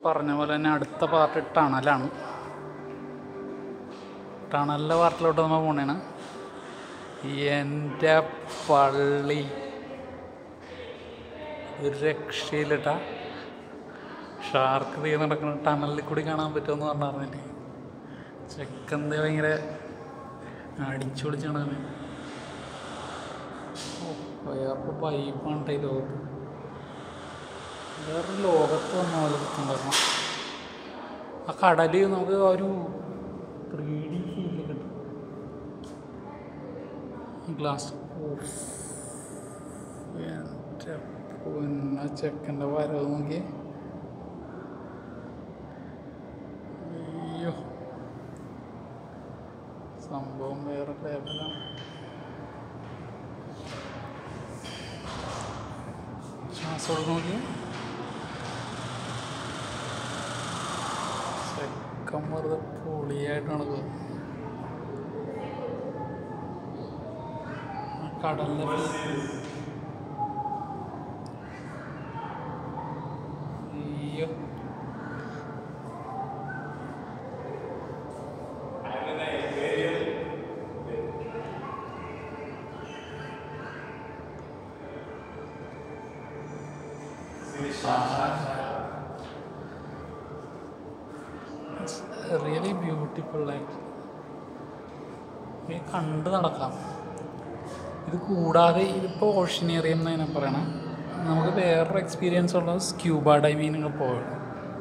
പറഞ്ഞ പോലെ തന്നെ അടുത്ത പാർട്ട് ടണലാണ് ടണലിലെ പാർട്ടിലോട്ട് നമ്മൾ പോണേണ് എൻ്റെ പള്ളി ഒരു രക്ഷയിലിട്ട ഷാർക്ക് തീ നടക്കുന്ന ടണലിൽ കൂടി കാണാൻ പറ്റുമെന്ന് പറഞ്ഞറിഞ്ഞില്ലേ ചെക്കന്ത് ഭയങ്കര അടിച്ചു പൊളിച്ചാണ് വേറെ വൈബാണ് ഈ ലോകത്ത് വേറൊരു ലോകത്ത് വന്ന പോലെ ഉണ്ടാക്കണം ആ കടല് നമുക്ക് ആ ഒരു ത്രീ ഡി ഫീല് കിട്ടും ഗ്ലാസ് എൻ്റെ പൊന്ന ചെക്കൻ്റെ വരവ് നോക്കി അയ്യോ സംഭവം വേറെ ലേബലാണ് ശ്വാസം നോക്കി ചെക്കൻ വെറുതെ പൊളിയായിട്ടാണ് ഇത്. ആ കടലിലെ അയ്യോ റിയലി ബ്യൂട്ടിഫുൾ ആയിട്ട് ഇത് കണ്ട് നടക്കാം ഇത് കൂടാതെ ഇതിപ്പോൾ ഓഷ്യനേറിയം എന്നതിനെ പറയണം നമുക്ക് വേറൊരു എക്സ്പീരിയൻസ് ഉള്ളത് സ്ക്യൂബ ഡൈവിങ്ങിനൊക്കെ പോകണം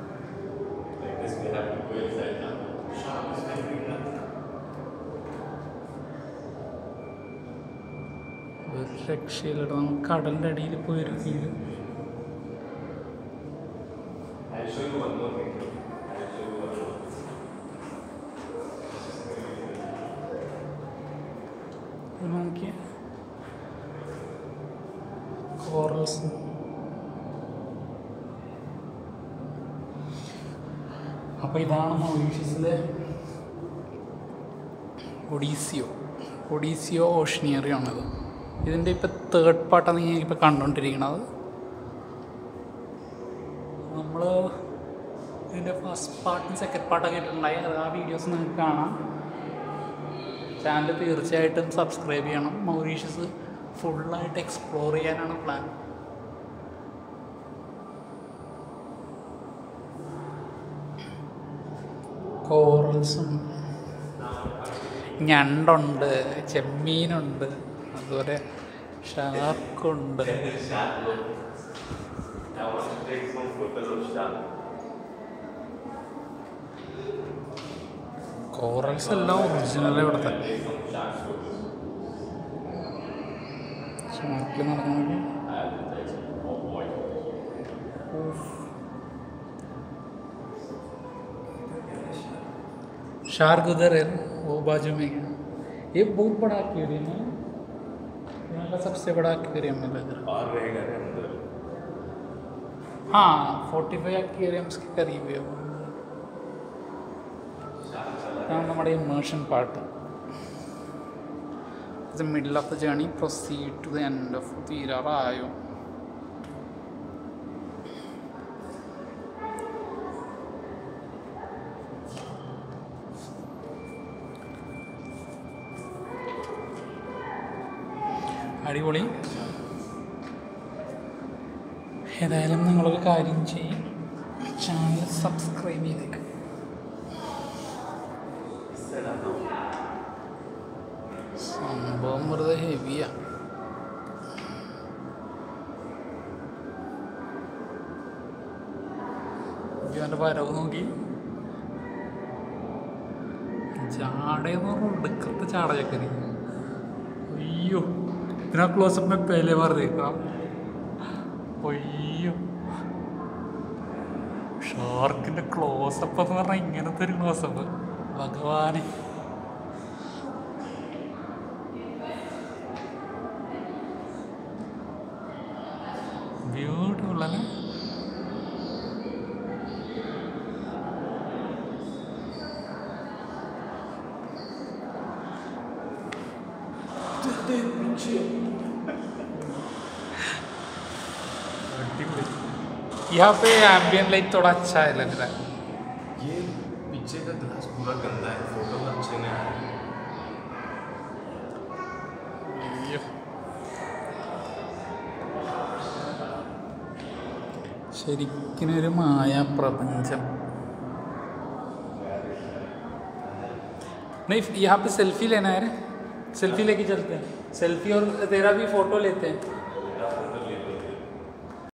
ഒരു രക്ഷയില്ല നമുക്ക് കടലിൻ്റെ അടിയിൽ പോയി ഒരു ഫീല് നോക്കിയ കോറൽസ് അപ്പോൾ ഇതാണ് മൗറീഷ്യസിലെ ഒഡീസിയോ ഒഡീസിയോ ഓഷനിയറിയോ ആണിത് ഇതിൻ്റെ ഇപ്പോൾ തേർഡ് പാർട്ടാണ് നിങ്ങൾ ഇപ്പോൾ കണ്ടുകൊണ്ടിരിക്കുന്നത് നമ്മൾ ഇതിൻ്റെ ഫസ്റ്റ് പാർട്ടും സെക്കൻഡ് പാർട്ടൊക്കെ ഇട്ടിട്ടുണ്ടായി അത് ആ വീഡിയോസ് നിങ്ങൾക്ക് കാണാം ചാനൽ തീർച്ചയായിട്ടും സബ്സ്ക്രൈബ് ചെയ്യണം മൗറീഷ്യസ് ഫുള്ളായിട്ട് എക്സ്പ്ലോർ ചെയ്യാനാണ് പ്ലാൻ കോറൽസും ഞണ്ടുണ്ട് ചെമ്മീനുണ്ട് അതുപോലെ ഷാർക്കുണ്ട് കോറൽസ് എല്ലാം ഒറിജിനൽ ഇവിടുത്തെ ഷാർക്കിൽ നടക്കുന്നത് शार्क उधर है ना, वो बाजू में है ये बहुत बड़ा एक्वेरियम है यहाँ का सबसे बड़ा एक्वेरियम है लग रहा और रहेगा रे अंदर हाँ फोर्टी फाइव एक्वेरियम्स के करीब है वो ഇതാണ് നമ്മുടെ ഇമേഷൻ part the middle of the journey proceed to the end of തീരാറായോ അടിപൊളി ഏതായാലും നിങ്ങളൊരു കാര്യം ചെയ്യും ചാനൽ സബ്സ്ക്രൈബ് ചെയ്തേക്ക് സംഭവം വെറുതെ ഹെവിയാ ഇവൻ്റെ വരവ് നോക്കി ചാടയെന്ന് പറഞ്ഞ ഒടുക്കത്തെ ചാട ചക്കരി അയ്യോ ഇതിനാ ക്ലോസപ്പ് പേലെ പറഞ്ഞേക്കാം അയ്യോ ഷാർക്കിൻ്റെ ക്ലോസപ്പ് എന്ന് പറഞ്ഞാൽ ഇങ്ങനത്തെ ഒരു ക്ലോസപ്പ് ഭഗവാനെ ബ്യൂട്ടിഫുൾ അല്ലേ അടിപൊളി यहाँ पे एम्बियन लाइट थोड़ा अच्छा है लग रहा है ये पीछे का ग्लास पूरा गंदा है फोटो में अच्छे नहीं आ रहे ശരിക്കും ഒരു മായ പ്രപഞ്ചം नहीं यहाँ पे सेल्फी लेना है रे सेल्फी लेके चलते हैं सेल्फी और तेरा भी फोटो लेते हैं